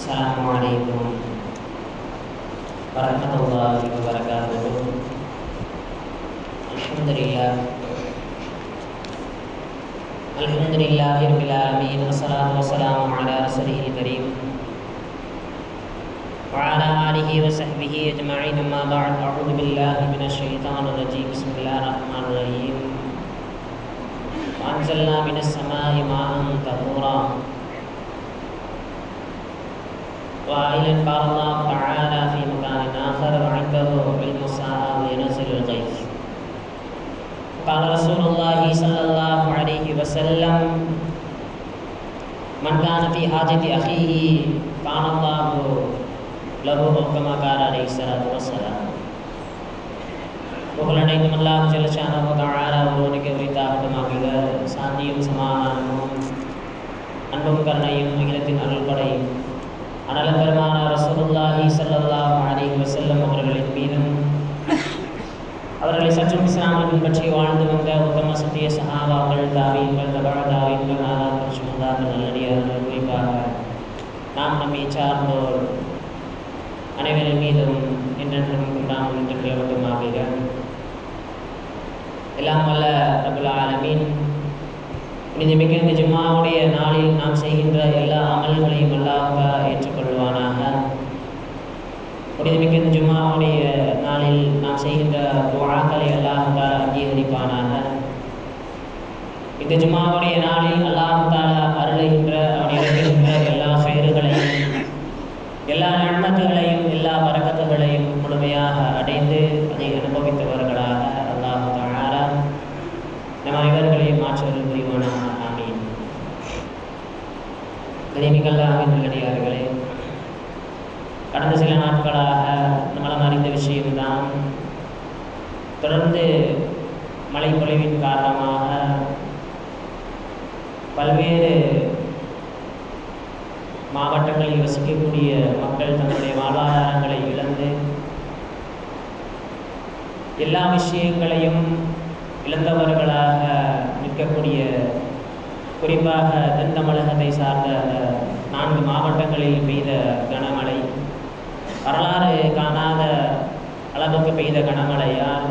السلام عليكم ورحمة الله وبركاته الحمد لله الحمد لله رب العالمين والصلاة والسلام على رسوله الكريم وعلى آله وصحبه أجمعين أما بعد أعوذ بالله من الشيطان الرجيم بسم الله الرحمن الرحيم وأنزلنا من السماء ماء طهورا وإلى قال الله تعالى في مكان آخر وعنده علم الساعة وينزل الغيث قال رسول الله صلى الله عليه وسلم من كان في حاجة أخيه كان الله له أو كما قال عليه الصلاة والسلام புகழனைத்தும் அல்லாஹ் ஜெல்லஷானஹு தஆலா ஒருவனுக்கு உரித்தாகட்டுமாக சாந்தியும் சமாதானமும் அன்பும் கருணையும் அகிலத்தின் அருள்படையும் அனலம் பெருமான ரசூலுல்லாஹி ஸல்லல்லாஹு அலைஹி வஸல்லம் அவர்களின் மீதும் அவர்களை சற்றும் இஸ்லாமை பின்பற்றி வாழ்ந்து வந்த உத்தம சத்திய சஹாபாக்கள் தாவீன்கள் தபழ தாவீன்கள் நாதாக்கள் சுமந்தார்கள் நல்லடியார்கள் குறிப்பாக நாம் நம்மை சார்ந்தோர் அனைவரின் மீதும் என்றென்றும் உண்டாம் என்று கேவட்டுமாக எல்லாம் வல்ல ரபுல் ஆலமீன் புனிதமிக்க இந்த ஜும்மாவுடைய நாளில் நாம் செய்கின்ற எல்லா அமல்களையும் அல்லாஹ் ஏற்றுக்கொள்வானாக புனிதமிக்க இந்த ஜும்மாவுடைய நாளில் நாம் செய்கின்ற துவாக்களை அல்லாஹ் அங்கீகரிப்பானாக இந்த ஜும்மாவுடைய நாளில் அல்லாஹ் தாலா அருளுகின்ற அவன் இறக்குகின்ற எல்லா செயல்களையும் எல்லா நன்மத்துகளையும் எல்லா வரக்கத்துகளையும் முழுமையாக அடைந்து அதை அனுபவித்தவர்களாக அல்லாஹ் தாலா நம் அனைவர்களையும் மாற்றுவது புரிவானாக ஆமீன் கனிமிகல்லாவின் நல்லடியார்களே கடந்த சில நாட்களாக நம்மளாம் அறிந்த விஷயம்தான் தொடர்ந்து மழை பொழிவின் காரணமாக பல்வேறு மாவட்டங்களில் வசிக்கக்கூடிய மக்கள் தங்களுடைய வாழ்வாதாரங்களை இழந்து எல்லா விஷயங்களையும் இழந்தவர்களாக நிற்கக்கூடிய குறிப்பாக தென் தமிழகத்தை சார்ந்த நான்கு மாவட்டங்களில் பெய்த கனமழை வரலாறு காணாத அளவுக்கு பெய்த கனமழையால்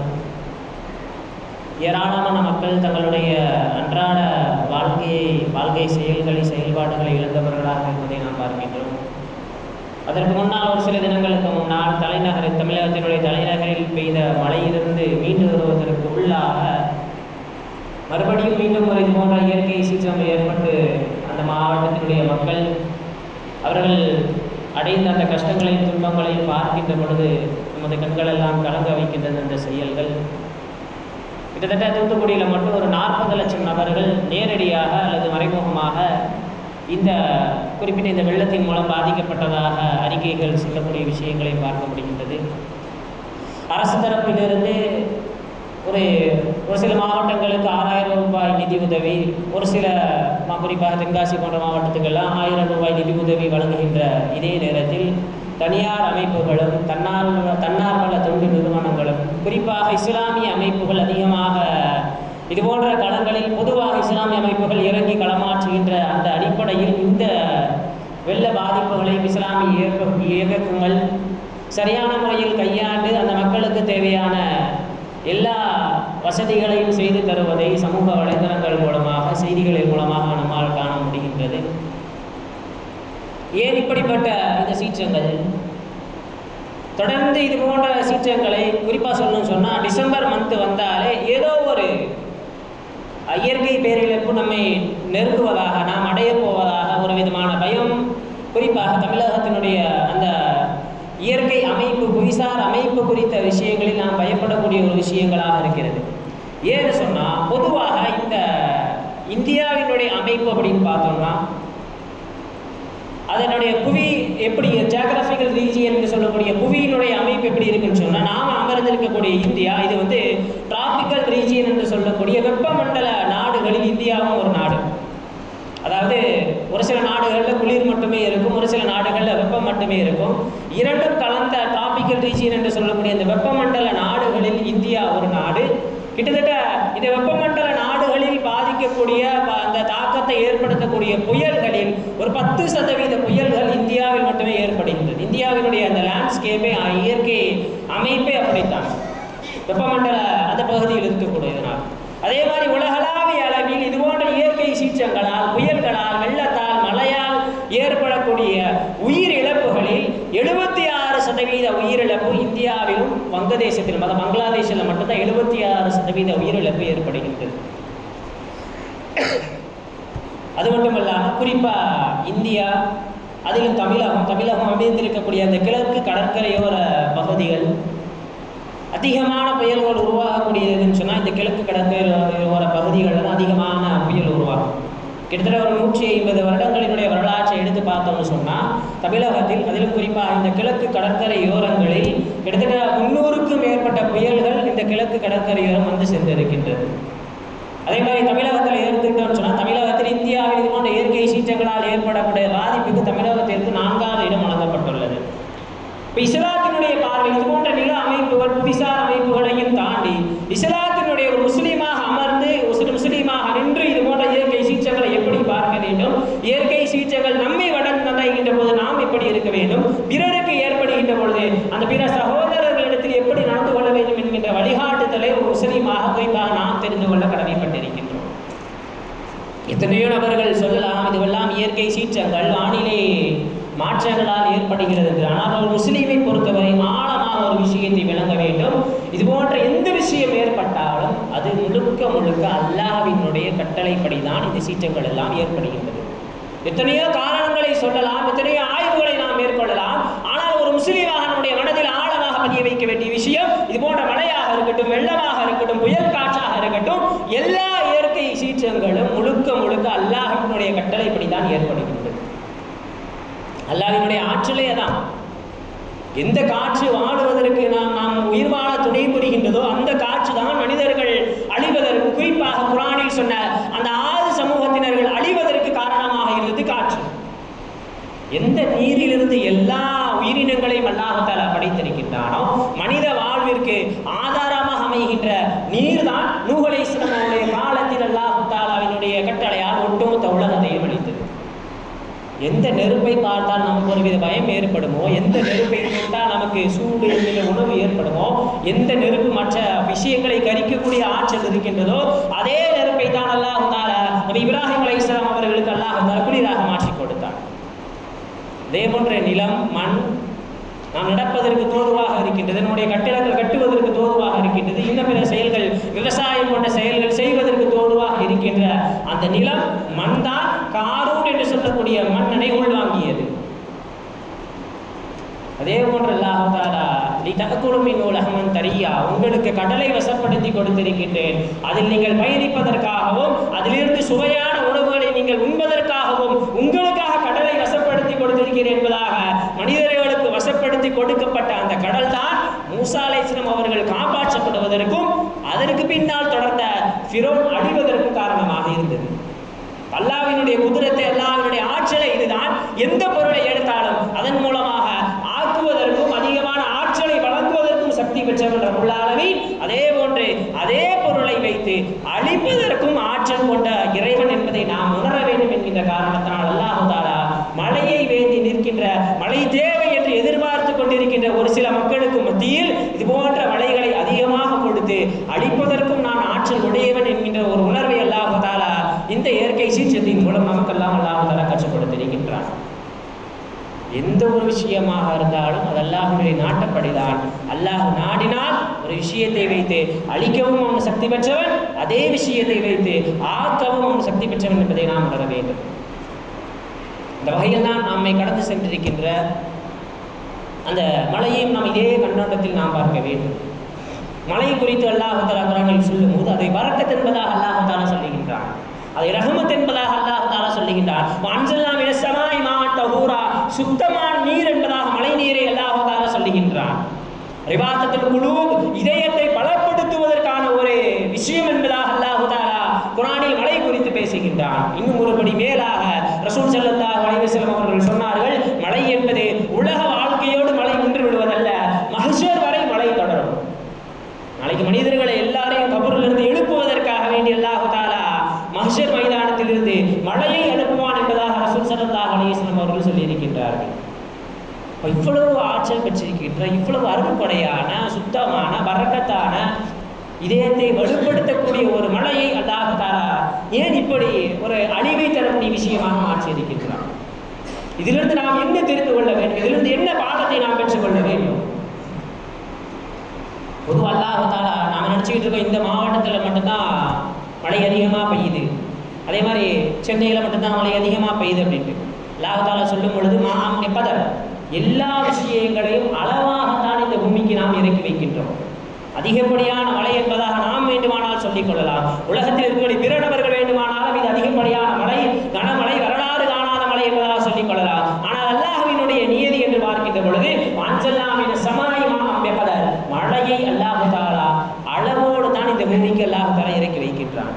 ஏராளமான மக்கள் தங்களுடைய அன்றாட வாழ்க்கையை வாழ்க்கை செயல்களை செயல்பாடுகளை இழந்தவர்களாக இருப்பதை நாம் பார்க்கின்றோம் அதற்கு முன்னால் ஒரு சில தினங்களுக்கு முன்னால் தலைநகர் தமிழகத்தினுடைய தலைநகரில் பெய்த மழையிலிருந்து மீண்டு வருவதற்கு உள்ளாக மறுபடியும் மீண்டும் ஒரு இது போன்ற இயற்கை சீற்றம் ஏற்பட்டு அந்த மாவட்டத்தினுடைய மக்கள் அவர்கள் அடைந்த அந்த கஷ்டங்களையும் துன்பங்களையும் பார்க்கின்ற பொழுது நமது கண்களெல்லாம் கலங்க வைக்கின்றது அந்த செயல்கள் கிட்டத்தட்ட தூத்துக்குடியில் மட்டும் ஒரு நாற்பது லட்சம் நபர்கள் நேரடியாக அல்லது மறைமுகமாக இந்த குறிப்பிட்ட இந்த வெள்ளத்தின் மூலம் பாதிக்கப்பட்டதாக அறிக்கைகள் சொல்லக்கூடிய விஷயங்களை பார்க்க முடிகின்றது அரசு தரப்பிலிருந்து ஒரு ஒரு சில மாவட்டங்களுக்கு ஆறாயிரம் ரூபாய் நிதி உதவி ஒரு சில குறிப்பாக தென்காசி போன்ற மாவட்டத்துக்கெல்லாம் ஆயிரம் ரூபாய் நிதி உதவி வழங்குகின்ற இதே நேரத்தில் தனியார் அமைப்புகளும் தன்னார் தன்னார்வல தொண்டு நிறுவனங்களும் குறிப்பாக இஸ்லாமிய அமைப்புகள் அதிகமாக இது போன்ற களங்களில் பொதுவாக இஸ்லாமிய அமைப்புகள் இறங்கி களமாற்றுகின்ற அந்த அடிப்படையில் இந்த வெள்ள பாதிப்புகளை இஸ்லாமிய இயக்க இயக்கங்கள் சரியான முறையில் கையாண்டு அந்த மக்களுக்கு தேவையான எல்லா வசதிகளையும் செய்து தருவதை சமூக வலைதளங்கள் மூலமாக செய்திகளின் மூலமாக நம்மால் காண முடிகின்றது ஏன் இப்படிப்பட்ட இந்த சீற்றங்கள் தொடர்ந்து இது போன்ற சீற்றங்களை குறிப்பாக சொல்லணும்னு சொன்னால் டிசம்பர் மந்த் வந்தாலே ஏதோ ஒரு இயற்கை பேரிழப்பு நம்மை நெருங்குவதாக நாம் அடைய போவதாக ஒரு விதமான பயம் குறிப்பாக தமிழகத்தினுடைய அந்த இயற்கை அமைப்பு புவிசார் அமைப்பு குறித்த விஷயங்களில் நாம் பயப்படக்கூடிய ஒரு விஷயங்களாக இருக்கிறது ஏன்னு சொன்னால் பொதுவாக இந்த இந்தியாவினுடைய அமைப்பு அப்படின்னு பார்த்தோம்னா அதனுடைய புவி எப்படி ஜியாகிரபிக்கல் ரீஜியன் என்று சொல்லக்கூடிய புவியினுடைய அமைப்பு எப்படி இருக்குன்னு சொன்னால் நாம் அமர்ந்திருக்கக்கூடிய இந்தியா இது வந்து டிராபிக்கல் ரீஜியன் என்று சொல்லக்கூடிய வெப்பமண்டல நாடுகளில் இந்தியாவும் ஒரு நாடு அதாவது ஒரு சில நாடுகளில் குளிர் மட்டுமே இருக்கும் ஒரு சில நாடுகளில் வெப்பம் மட்டுமே இருக்கும் இரண்டும் கலந்த டிராபிக்கல் ரீஜியன் என்று சொல்லக்கூடிய இந்த வெப்பமண்டல நாடுகளில் இந்தியா ஒரு நாடு கிட்டத்தட்ட இந்த வெப்பமண்டல நாடுகளில் பாதிக்கக்கூடிய ப- அந்த தாக்கத்தை ஏற்படுத்தக்கூடிய புயல்களில் ஒரு பத்து சதவீத புயல்கள் இந்தியாவில் மட்டுமே இந்தியாவினுடைய அந்த லேண்ட்ஸ்கேப்பே இயற்கை அமைப்பே அப்படித்தான் வெப்பமண்டல அந்த பகுதியில் இருக்கக்கூடியதனால் அதே மாதிரி உலகளாவிய அளவில் இது போன்ற இயற்கை சீற்றங்களால் புயல்களால் வெள்ளத்தால் மழையால் ஏற்படக்கூடிய உயிர் இழப்புகளில் எழுபத்தி ஆறு சதவீத உயிரிழப்பு இந்தியாவிலும் வங்கதேசத்திலும் அதாவது பங்களாதேஷில் மட்டும்தான் எழுபத்தி ஆறு சதவீத உயிரிழப்பு ஏற்படுகின்றது அது மட்டும் இல்லாமல் குறிப்பாக இந்தியா அதிலும் தமிழகம் தமிழகம் அமைந்திருக்கக்கூடிய அந்த கிழக்கு கடற்கரையோர பகுதிகள் அதிகமான புயல்கள் உருவாகக்கூடியதுன்னு சொன்னால் இந்த கிழக்கு கடற்கரையோர பகுதிகளில் தான் அதிகமான புயல் உருவாகும் கிட்டத்தட்ட ஒரு நூற்றி ஐம்பது வருடங்களினுடைய வரலாற்றை எடுத்து பார்த்தோம்னு சொன்னால் தமிழகத்தில் அதிலும் குறிப்பாக இந்த கிழக்கு கடற்கரையோரங்களில் கிட்டத்தட்ட முன்னூறுக்கும் மேற்பட்ட புயல்கள் இந்த கிழக்கு கடற்கரையோரம் வந்து சென்றிருக்கின்றது அதே மாதிரி தமிழகத்தில் எடுத்துக்கிட்டோம்னு சொன்னால் தமிழகத்தில் இந்தியாவில் இது போன்ற இயற்கை சீற்றங்களால் ஏற்படக்கூடிய பாதிப்புக்கு தமிழகத்திற்கு நான்காவது இடம் வழங்கப்பட்டுள்ளது இப்போ இஸ்லாத்தினுடைய பார்வை இது போன்ற நில அமைப்புகள் புவிசார் அமைப்புகளையும் தாண்டி இஸ்லாத்தினுடைய ஒரு முஸ்லீமாக அமர்ந்து ஒரு முஸ்லீமாக நின்று இது போன்ற இயற்கை சீற்றங்களை எப்படி பார்க்க வேண்டும் இயற்கை சீற்றங்கள் நம்மை வடங்குகின்ற போது நாம் எப்படி இருக்க வேண்டும் பிறருக்கு ஏற்படுகின்ற பொழுது அந்த பிற சகோதரர்களிடத்தில் எப்படி நடந்து கொள்ள வேண்டும் என்கின்ற வழிகாட்டுதலை ஒரு முஸ்லீமாக குறிப்பாக நாம் தெரிந்து கொள்ள கடமைப்பட்டிருக்கின்றோம் எத்தனையோ நபர்கள் சொல்லலாம் இதுவெல்லாம் இயற்கை சீற்றங்கள் வானிலை மாற்றங்களால் ஏற்படுகிறது என்று ஆனால் ஒரு முஸ்லீமை பொறுத்தவரை ஆழமாக ஒரு விஷயத்தை விளங்க வேண்டும் இது போன்ற எந்த விஷயம் ஏற்பட்டாலும் அது முழுக்க முழுக்க அல்லாஹ்வினுடைய கட்டளைப்படி தான் இந்த சீற்றங்கள் எல்லாம் ஏற்படுகின்றது எத்தனையோ காரணங்களை சொல்லலாம் எத்தனையோ ஆய்வுகளை நாம் மேற்கொள்ளலாம் ஆனால் ஒரு முஸ்லீமாக நம்முடைய மனதில் ஆழமாக பதிய வைக்க வேண்டிய விஷயம் இது போன்ற மழையாக இருக்கட்டும் வெள்ளமாக இருக்கட்டும் புயல் காற்றாக இருக்கட்டும் எல்லா இயற்கை சீற்றங்களும் முழுக்க முழுக்க அல்லாஹ்வினுடைய கட்டளைப்படி தான் ஏற்படுகின்றது அல்லாஹ்வினுடைய ஆற்றலே தான் எந்த காற்று வாழுவதற்கு நாம் நாம் உயிர் வாழ துணை புரிகின்றதோ அந்த காற்று தான் மனிதர்கள் அழிவதற்கு குறிப்பாக குரானில் சொன்ன அந்த ஆறு சமூகத்தினர்கள் அழிவதற்கு காரணமாக இருந்தது காற்று எந்த நீரிலிருந்து எல்லா உயிரினங்களையும் அல்லாஹால படைத்திருக்கின்றானோ மனித வாழ்விற்கு ஆதாரமாக அமைகின்ற நீர் தான் நூகலை சிரமனுடைய காலத்தில் அல்லாஹாலாவினுடைய கட்டளையால் ஒட்டுமொத்த உலகத்தையும் அளித்தது எந்த நெருப்பை பார்த்தால் நமக்கு ஒருவித பயம் ஏற்படுமோ எந்த நெருப்பை தொட்டால் நமக்கு சூடு என்கிற உணவு ஏற்படுமோ எந்த நெருப்பு மற்ற விஷயங்களை கரிக்கக்கூடிய ஆற்றல் இருக்கின்றதோ அதே நெருப்பை தான் அல்லாஹ் தால நபி இப்ராஹிம் அலை இஸ்லாம் அவர்களுக்கு அல்லாஹ் தால குளிராக மாற்றி கொடுத்தார் அதே போன்ற நிலம் மண் நாம் நடப்பதற்கு தோதுவாக இருக்கின்றது நம்முடைய கட்டிடங்கள் கட்டுவதற்கு தோதுவாக இருக்கின்றது இன்னும் பிற செயல்கள் விவசாயம் போன்ற செயல்கள் செய்வதற்கு தோதுவாக இருக்கின்ற அந்த நிலம் மண் தான் காரூர் என்று சொல்லக்கூடிய மன்னனை உள்வாங்கியது அதே போன்று அல்லாஹாலா நீ தகக்குழுமின் உலகமன் தரியா உங்களுக்கு கடலை வசப்படுத்தி கொடுத்திருக்கின்றேன் அதில் நீங்கள் பயணிப்பதற்காகவும் அதிலிருந்து சுவையான உணவுகளை நீங்கள் உண்பதற்காகவும் உங்களுக்காக கடலை வசப்படுத்தி கொடுத்திருக்கிறேன் என்பதாக மனிதர்களுக்கு வசப்படுத்தி கொடுக்கப்பட்ட அந்த கடல் தான் மூசா அலைஹிஸ்ஸலாம் அவர்கள் காப்பாற்றப்படுவதற்கும் அதற்கு பின்னால் தொடர்ந்த ஃபிரோன் அழிவதற்கும் காரணமாக இருந்தது அல்லாவினுடைய குதிரத்தை அல்லாவினுடைய ஆற்றலை இதுதான் எந்த பொருளை எடுத்தாலும் அதன் மூலமாக ஆக்குவதற்கும் அதிகமான ஆற்றலை வழங்குவதற்கும் சக்தி பெற்றவன் ரபுல் ஆலமீன் அதே போன்று அதே பொருளை வைத்து அழிப்பதற்கும் ஆற்றல் கொண்ட இறைவன் என்பதை நாம் உணர வேண்டும் என்கின்ற காரணத்தினால் அல்லாஹு தாலா மழையை வேண்டி நிற்கின்ற மழை தேவை என்று எதிர்பார்த்து கொண்டிருக்கின்ற ஒரு சில மக்களுக்கு மத்தியில் இது போன்ற மழைகளை அதிகமாக கொடுத்து அழிப்பதற்கும் நான் ஆற்றல் உடையவன் என்கின்ற ஒரு உணர்வை அல்லாஹு தாலா இந்த இயற்கை சீற்றத்தின் மூலம் நமக்கெல்லாம் அல்லாஹு தாலா கற்றுக் கொடுத்திருக்கின்றான் எந்த ஒரு விஷயமாக இருந்தாலும் அது அல்லாஹுடைய நாட்டப்படிதான் அல்லாஹ் நாடினால் ஒரு விஷயத்தை வைத்து அழிக்கவும் அவன் சக்தி பெற்றவன் அதே விஷயத்தை வைத்து ஆக்கவும் அவன் சக்தி பெற்றவன் என்பதை நாம் உணர வேண்டும் இந்த வகையில் தான் நம்மை கடந்து சென்றிருக்கின்ற அந்த மலையையும் நாம் இதே கண்ணோட்டத்தில் நாம் பார்க்க வேண்டும் மலை குறித்து அல்லாஹு தலா குரானில் சொல்லும் போது அதை வரக்கத் என்பதாக அல்லாஹு தாலா சொல்லுகின்றான் அதை ரஹமத் என்பதாக அல்லாஹு தாலா சொல்லுகின்றான் அன்சல்லாம் இலசமாய் மாவட்ட ஊரா சுத்தமான நீர் என்பதாக மழை நீரை அல்லாஹு தாலா சொல்லுகின்றான் ரிவாத்தத்தில் குழு இதயத்தை பலப்படுத்துவதற்கான ஒரு விஷயம் என்பதாக அல்லாஹு தாலா குரானில் மழை குறித்து பேசுகின்றான் இன்னும் ஒருபடி மேலாக ரசூல் ஸல்லல்லாஹு அலைஹி வஸல்லம் அவர்கள் சொன்னார்கள் மழை என்பது உலக வாழ்க்கையோடு மழை நின்று விடுவதல்ல மஹ்ஷர் வரை மழை தொடரும் நாளைக்கு மனிதர்களை எல்லாரையும் கபரிலிருந்து எழுப்புவதற்காக வேண்டி அல்லாஹு தாலா மஹ்ஷர் மைதானத்திலிருந்து மழையை அனுப்புவான் என்பதாக ரசூல் ஸல்லல்லாஹு அலைஹி வஸல்லம் அவர்கள் சொல்லியிருக்கின்றார்கள் அப்ப இவ்வளவு ஆற்றல் பெற்றிருக்கின்ற இவ்வளவு அருள்படையான சுத்தமான வரக்கத்தான இதயத்தை வலுப்படுத்தக்கூடிய ஒரு மலையை அல்லாஹ் தாரா ஏன் இப்படி ஒரு அழிவை தரக்கூடிய விஷயமாக மாற்றியிருக்கின்றான் இதிலிருந்து நாம் என்ன தெரிந்து கொள்ள வேண்டும் இதிலிருந்து என்ன பாடத்தை நாம் பெற்றுக்கொள்ள வேண்டும் பொதுவாக அல்லாஹ் தாலா நாம் நினச்சிக்கிட்டு இருக்கோம் இந்த மாவட்டத்தில் மட்டும்தான் மழை அதிகமாக பெய்யுது அதே மாதிரி சென்னையில் மட்டும்தான் மழை அதிகமாக பெய்யுது அப்படின்ட்டு அல்லாஹ் தாலா சொல்லும் பொழுது மாம் எப்பதர் எல்லா விஷயங்களையும் அளவாகத்தான் இந்த பூமிக்கு நாம் இறக்கி வைக்கின்றோம் அதிகப்படியான மழை என்பதாக நாம் வேண்டுமானால் சொல்லிக் கொள்ளலாம் உலகத்தில் இருக்கக்கூடிய பிற நபர்கள் வேண்டுமானாலும் இது அதிகப்படியான மழை கனமழை வரலாறு காணாத மழை என்பதாக சொல்லிக் கொள்ளலாம் ஆனால் அல்லாஹ்வினுடைய நியதி என்று பார்க்கின்ற பொழுது வாஞ்சல்லாமின் சமாய் மாம் எப்பதர் மழையை அல்லாஹு தாலா அளவோடு தான் இந்த பூமிக்கு அல்லாஹு தாலா இறக்கி வைக்கின்றான்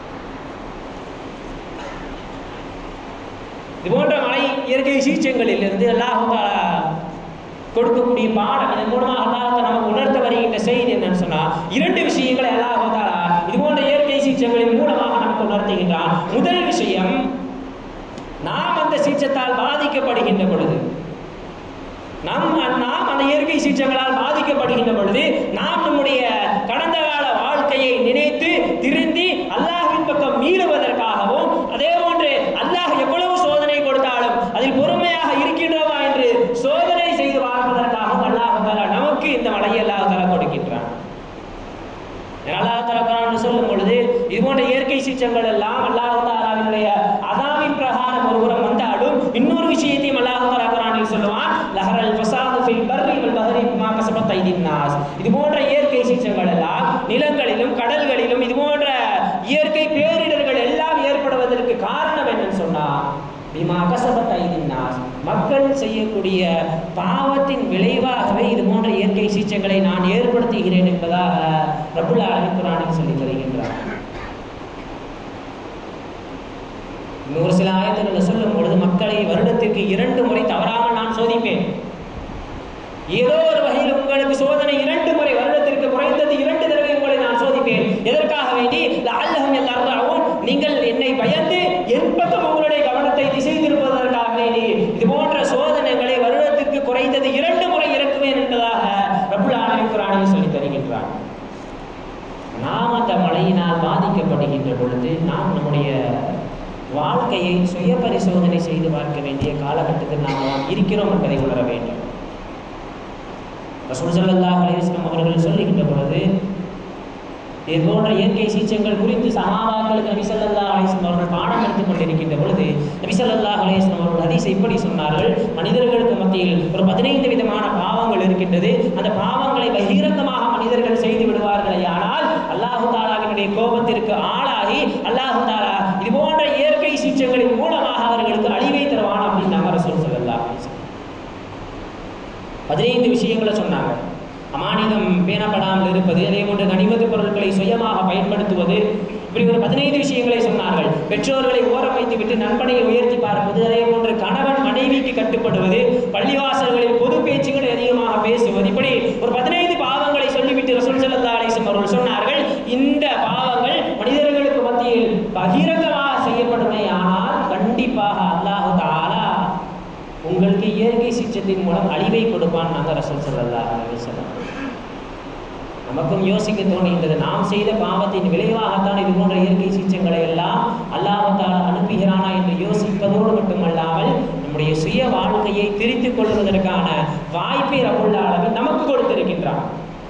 இது போன்ற மலை இயற்கை சீச்சங்களில் இருந்து அல்லாஹு தாலா கொடுக்கக்கூடிய பாடம் இதன் மூலமாக அல்லாஹ் நமக்கு உணர்த்த வருகின்ற செய்தி என்னன்னு சொன்னா இரண்டு விஷயங்களை அல்லாஹ் தாலா இது போன்ற இயற்கை சீச்சங்களின் மூலமாக நமக்கு உணர்த்துகின்றான் முதல் விஷயம் நாம் அந்த சீற்றத்தால் பாதிக்கப்படுகின்ற பொழுது நம் நாம் அந்த இயற்கை சீற்றங்களால் பாதிக்கப்படுகின்ற பொழுது நாம் நம்முடைய கடந்த கால வாழ்க்கையை நினைத்து திருந்தி அல்லாஹ்வின் பக்கம் மீளுவதற்காகவும் அதே போன்று அல்லாஹ் எவ்வளவு சோதனை கொடுத்தாலும் அதில் பொறுமையாக இருக்கின்றோமா என்று சோதனை செய்து பார்ப்பதற்காகவும் அல்லாஹ் தாலா நமக்கு இந்த மலையை அல்லாஹ் தாலா கொடுக்கின்றான் அல்லாஹ் தாலா குரான் சொல்லும் பொழுது இது போன்ற இயற்கை சீற்றங்கள் எல்லாம் அல்லாஹ் தாலாவினுடைய அதாவின் பிரகாரம் ஒருபுறம் வந்தாலும் இன்னொரு விஷயத்தையும் அல்லாஹ் தாலா குரானில் சொல்லுவான் லஹரல் ஃபசாது ஃபில் பர்ரி வல் பஹரி பிமா கஸபத் ஐதின் நாஸ் இது போன்ற இயற்கை சீற்றங்கள் எல்லாம் நிலங்களிலும் கடல்களிலும் இது போன்ற இயற்கை பேரிடர்கள் எல்லாம் ஏற்படுவதற்கு காரணம் என்னன்னு சொன்னா பிமா கசபத் ஐதின் நாஸ் மக்கள் செய்யக்கூடிய பாவத்தின் விளைவாகவே இது போன்ற இயற்கை சீற்றங்களை நான் ஏற்படுத்துகிறேன் என்பதாக ரபுல் ஆலமின் குரானில் சொல்லி தருகின்றார் இன்னொரு சில ஆயத்தங்கள் சொல்லும் பொழுது மக்களை வருடத்திற்கு இரண்டு முறை தவறாமல் நான் சோதிப்பேன் ஏதோ ஒரு வகையில் உங்களுக்கு சோதனை இரண்டு முறை வருடத்திற்கு குறைந்தது இரண்டு தடவை உங்களை நான் சோதிப்பேன் எதற்காக வேண்டி அல்லகம் எல்லாரும் நீங்கள் என்னை பயந்து என் பக்கம் உங்களுடைய கவனத்தை திசை திருப்பதற்காக வேண்டி இது போன்ற சோதனைகளை வருடத்திற்கு குறைந்தது இரண்டு முறை இறக்குவேன் என்பதாக ரபுல் ஆலமின் குரானில் சொல்லி தருகின்றார் நாம் அந்த மழையினால் பாதிக்கப்படுகின்ற பொழுது நாம் நம்முடைய வாழ்க்கையை சுய பரிசோதனை செய்து பார்க்க வேண்டிய காலகட்டத்தில் நாம் இருக்கிறோம் என்பதை உணர வேண்டும் ரசூல் ஸல்லல்லாஹு அலைஹி வஸல்லம் அவர்கள் சொல்லுகின்ற பொழுது இது போன்ற இயற்கை சீச்சங்கள் குறித்து சஹாபாக்களுக்கு நபி ஸல்லல்லாஹு அலைஹி வஸல்லம் அவர்கள் பாடம் எடுத்துக் கொண்டிருக்கின்ற பொழுது நபி ஸல்லல்லாஹு அலைஹி வஸல்லம் அவர்கள் ஹதீஸை இப்படி சொன்னார்கள் மனிதர்களுக்கு மத்தியில் ஒரு பதினைந்து விதமான பாவங்கள் இருக்கின்றது அந்த பாவங்களை பகிரங்கமாக மனிதர்கள் செய்து விடுவார்களே ஆனால் அல்லாஹு தாலாவினுடைய கோபத்திற்கு ஆளாகி அல்லாஹு தாலா இது போன்ற இயற்கை சீற்றங்களின் மூலமாக அவர்களுக்கு அழிவை தருவான் அப்படின்னு நம்ம ரசூல் ஸல்லல்லாஹு அலைஹி வஸல்லம் பதினைந்து விஷயங்களை சொன்னாங்க அமானிதம் பேணப்படாமல் இருப்பது அதே போன்று கனிமத்து பொருட்களை சுயமாக பயன்படுத்துவது இப்படி ஒரு பதினைந்து விஷயங்களை சொன்னார்கள் பெற்றோர்களை ஓரம் வைத்து விட்டு நண்பனை உயர்த்தி பார்ப்பது அதே போன்று கணவன் மனைவிக்கு கட்டுப்படுவது பள்ளிவாசல்களில் பொது பேச்சுகளை அதிகமாக பேசுவது இப்படி ஒரு பதினைந்து பாவங்களை சொல்லிவிட்டு ரசூல் ஸல்லல்லாஹு அலைஹி வஸல்லம் அவர்கள் சொன்னார்கள் இந்த பாவங்கள் மனிதர்களுக்கு மத்தியில் பகிரங்கமாக செய்யப்படுமே ஆனால் கண்டிப்பாக அல்லாஹு தாலா உங்களுக்கு இயற்கை சிற்றத்தின் மூலம் அழிவை கொடுப்பான் நாங்கள் ரசூல் ஸல்லல்லாஹு அலைஹி வஸல்லம் நமக்கும் யோசிக்க தோணுகின்றது நாம் செய்த பாவத்தின் விளைவாகத்தான் இது போன்ற இயற்கை சீச்சங்களை எல்லாம் அல்லாஹால அனுப்புகிறானா என்று யோசிப்பதோடு மட்டுமல்லாமல் நம்முடைய சுய வாழ்க்கையை திரித்துக் கொள்வதற்கான வாய்ப்பை ரபுல்ல அளவில் நமக்கு கொடுத்திருக்கின்றான்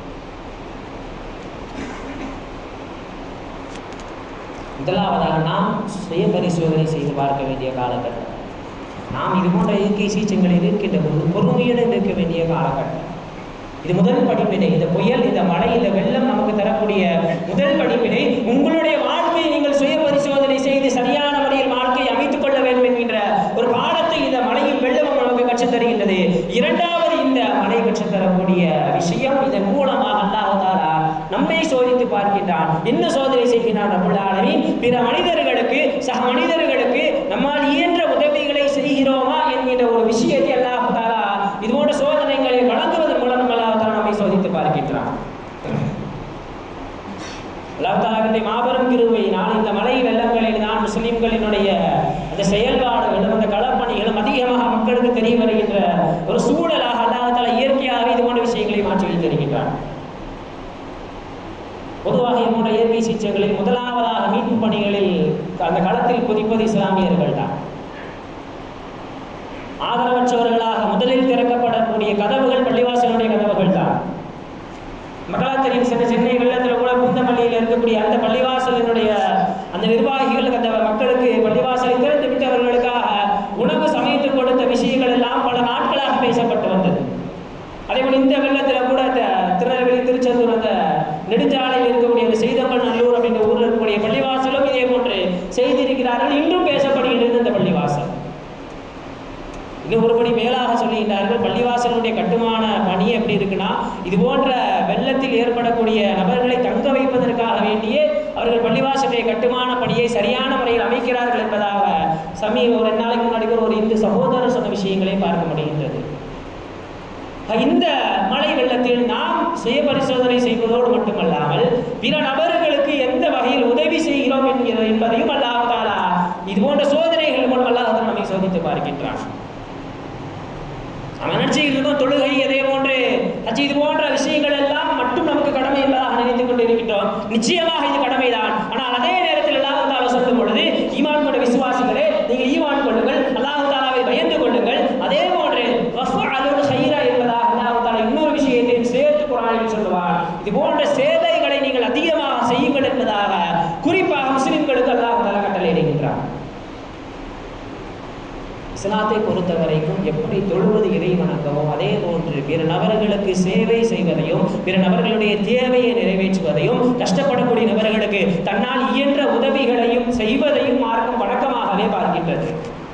முதலாவதாக நாம் சுய பரிசோதனை செய்து பார்க்க வேண்டிய காலகட்டம் நாம் இது போன்ற இயற்கை சீச்சங்களில் இருக்கின்ற போது பொறுமையுடன் இருக்க வேண்டிய காலகட்டம் இது முதல் படிப்பினை இந்த புயல் இந்த மழை இந்த வெள்ளம் நமக்கு தரக்கூடிய முதல் படிப்பினை உங்களுடைய வாழ்க்கையை நீங்கள் சுய பரிசோதனை செய்து சரியான முறையில் வாழ்க்கையை அமைத்துக் கொள்ள வேண்டும் என்கின்ற ஒரு பாடத்தை இந்த மழையும் வெள்ளமும் நமக்கு கற்றுத் தருகின்றது இரண்டாவது இந்த மழை கற்றுத் தரக்கூடிய விஷயம் இதன் மூலமாக அல்லாஹ் தாலா நம்மை சோதித்து பார்க்கின்றான் என்ன சோதனை செய்கிறான் ரபுல் ஆலமீன் பிற மனிதர்களுக்கு சக மனிதர்களுக்கு நம்மால் இயன்ற உதவிகளை செய்கிறோமா என்கின்ற ஒரு விஷயத்தை அல்லாஹ் தாலா இது போன்ற சோதனைகளை வழங்குவதன் மூலம் அல்லாஹ் தாலா நம்மை சோதித்து பார்க்கின்றான் அல்லாஹ் தாலாவினுடைய மாபெரும் கிருபையினால் இந்த மலை வெள்ளங்களில் தான் முஸ்லிம்களினுடைய அந்த செயல்பாடுகளும் அந்த களப்பணிகளும் அதிகமாக மக்களுக்கு தெரிய வருகின்ற ஒரு சூழல் பொதுவாக என்னுடைய இயற்கை சிகிச்சைகளில் முதலாவதாக மீட்பு பணிகளில் அந்த களத்தில் குதிப்பது இஸ்லாமியர்கள் தான் ஆதரவற்றவர்களாக முதலில் திறக்கப்படக்கூடிய கதவுகள் பள்ளிவாசலுடைய கதவுகள் தான் மக்களா தெரியும் சின்ன சென்னை வெள்ளத்தில் கூட பூந்தமல்லியில் இருக்கக்கூடிய அந்த பள்ளிவாசலினுடைய அந்த நிர்வாகிகள் அந்த மக்களுக்கு பள்ளிவாசலை திறந்து விட்டவர்களுக்காக உணவு சமைத்து கொடுத்த விஷயங்கள் எல்லாம் பல நாட்களாக பேசப்பட்டு வந்தது அதே போல இந்த வெள்ளத்தில் கூட அந்த திருநெல்வேலி திருச்செந்தூர் அந்த நெடுஞ்சாலையில் இருக்கக்கூடிய அந்த செய்தம்பல் நல்லூர் அப்படின்ற ஊரில் இருக்கக்கூடிய பள்ளிவாசலும் இதே போன்று செய்திருக்கிறார்கள் இன்றும் பேசப்படுகின்றது இந்த பள்ளிவாசல் இன்னும் ஒருபடி மேலாக சொல்லுகின்றார்கள் பள்ளிவாசலுடைய கட்டுமான பணி எப்படி இருக்குன்னா இது போன்ற வெள்ளத்தில் ஏற்படக்கூடிய நபர்களை தங்க வைப்பதற்காக வேண்டியே அவர்கள் பள்ளிவாசலுடைய கட்டுமான பணியை சரியான முறையில் அமைக்கிறார்கள் என்பதாக சமீப ஒரு ரெண்டு நாளைக்கு முன்னாடி கூட ஒரு இந்து சகோதரர் சொன்ன விஷயங்களை பார்க்க முடிகின்றது இந்த மழை வெள்ளத்தில் நாம் சுய பரிசோதனை செய்வதோடு மட்டுமல்லாமல் பிற நபர்களுக்கு எந்த வகையில் உதவி செய்கிறோம் என்கிற என்பதையும் அல்லாஹாலா இது போன்ற சோதனைகள் மூலம் அல்லாஹ் நம்மை சோதித்து பார்க்கின்றான் அவன் நினைச்சுக்கிட்டு இருக்கோம் தொழுகை அதே போன்று ஹஜ் இது போன்ற விஷயங்கள் எல்லாம் மட்டும் நமக்கு கடமை என்பதாக நினைத்துக் கொண்டு இருக்கின்றோம் நிச்சயமாக இது கடமைதான் ஆனால் அதே நேரத்தில் அல்லாஹ் தாலா சொல்லும் பொழுது ஈமான் கொண்ட விசுவாசிகளே நீங்கள் ஈமான் கொள்ளுங்கள் அல்லாஹ் தாலாவை பயந்து கொள்ளுங்கள் அதே போன்று வஃபஅலுல் ஹைரா என்பதாக அல்லாஹ் தாலா இன்னொரு விஷயத்தையும் சேர்த்து குரானில் சொல்லுவார் இது போன்ற சேவைகளை நீங்கள் அதிகமாக செய்யுங்கள் என்பதாக குறிப்பாக முஸ்லிம்களுக்கு அல்லாஹ் தாலா கட்டளையிடுகின்றார் இஸ்லாத்தை பொறுத்த வரைக்கும் எப்படி தொழுவது இறை வணக்கமோ அதே போன்று பிற நபர்களுக்கு சேவை செய்வதையும் பிற நபர்களுடைய தேவையை நிறைவேற்றுவதையும் கஷ்டப்படக்கூடிய நபர்களுக்கு தன்னால் இயன்ற உதவிகளையும் செய்வதையும் மார்க்கம் வணக்கமாகவே பார்க்கின்றது